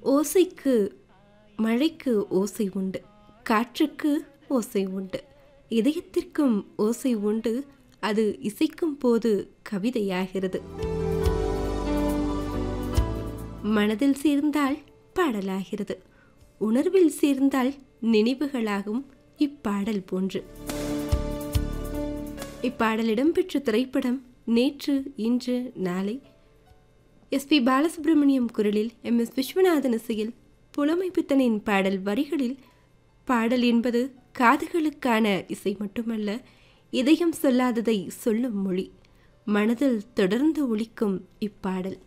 ஓசைக்கு மழைக்கு ஓசை உண்டு காற்றுக்கு ஓசை உண்டு இதயத்திற்கும் ஓசை உண்டு அது இசைக்கும் போது கவிதையாகிறது மனதில் சேர்ந்தால் பாடலாகிறது உணர்வில் சேர்ந்தால் நினைவுகளாகும் இப்பாடல் போன்று இப்பாடல் இடம்பெற்ற திரைப்படம் நேற்று இன்று நாளை எஸ் பி பாலசுப்ரமணியம் குரலில் எம் எஸ் விஸ்வநாதன் இசையில் புலமை பித்தனின் பாடல் வரிகளில் பாடல் என்பது காதுகளுக்கான இசை மட்டுமல்ல இதயம் சொல்லாததை சொல்லும் மொழி மனதில் தொடர்ந்து ஒலிக்கும் இப்பாடல்